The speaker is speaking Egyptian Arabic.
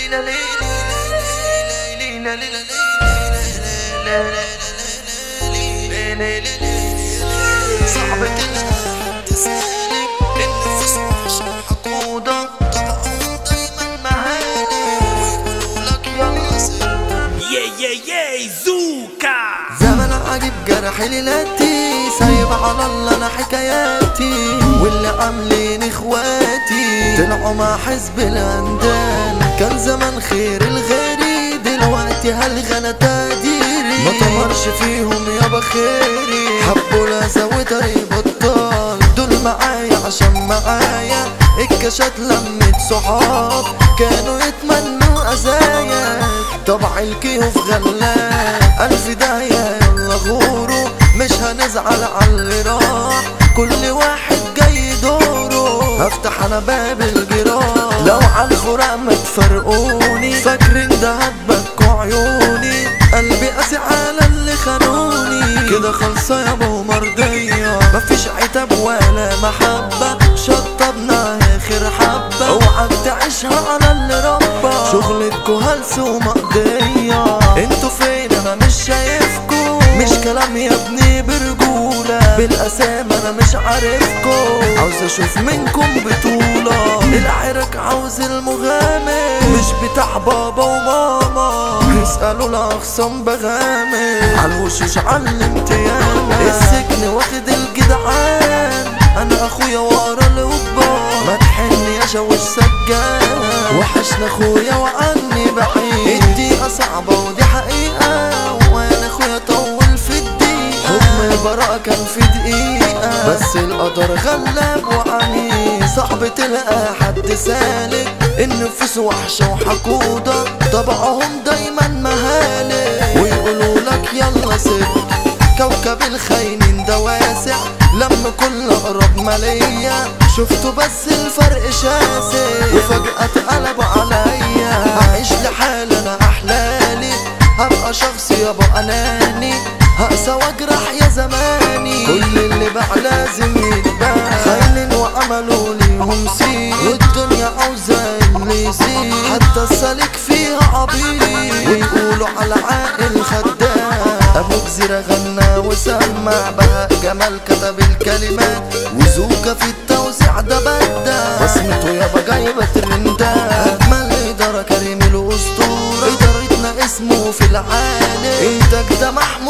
صعب تلاقي تسالك النفس وحشة حقودة طبعهم دايما مهاني ويقولوا لك يلا سيب Yeah, yeah, yeah, زوكا زمن عجيب جرح ليلاتي سايب على الله انا حكاياتي واللي عاملين اخواتي طلعوا مع حزب الاندال كان زمان خير الغيري دلوقتي هالغنى تقديري ما طمرش فيهم يابا خيري حبوا لا وطريق بطال دول معايا عشان معايا الكاشات لمت صحاب كانوا يتمنوا ازايا طبع الكيوف غلاب ألف داية يلا غورو مش هنزعل على اللي راح كل واحد جاي دوره هفتح انا باب الجراح لو على الفراق ما تفرقوني فاكرين ده هتبكوا عيوني قلبي قاسي على اللي خانوني كده خلصة يابا ومرضية مفيش عتاب ولا محبة شطبنا اخر حبة اوعى تعيشها على اللي ربى شغلتكوا هلس ومقضية انتوا فين انا مش شايفكوا مش كلام يا ابني برجولة بالاسامي انا مش عارفكوا عاوز اشوف منكم بطولة العرك عاوز المغامر مش بتاع بابا وماما اسألوا الاخصام بغامر عالوشوش علمت ياما السجن واخد الجدعان انا اخويا ورا القبار ما تحن يا شوش سجان وحشنا اخويا وعني بعيد الدقيقة صعبة ودي حقيقة وانا اخويا طول في الدقيقة حكم البراءة كان في دقيقة بس القدر غلب وعني صعب تلقى حد سالك النفوس وحشة وحقودة طبعهم دايما مهالك ويقولوا لك يلا سيب كوكب الخاينين ده واسع لما كل اقرب مالية شفتوا بس الفرق شاسع وفجأة اتقلبوا عليا هعيش لحالي انا احلالي هبقى شخص يابا اناني هقسى واجرح يا زماني كل اللي باع لازم يتباع خاينين وعملوا ليهم سين والدنيا عاوزة اللي يزيد حتى السالك فيها عبيط ويقولوا على عاقل خدام ابو جزيرة غنى وسمع بهاء جمال كتب الكلمات وزوكا في التوزيع ده بدا بصمته يابا جايبة ترندات اجمل ادارة كريم الاسطورة ادارتنا اسمه في العالم انتاج ده محمود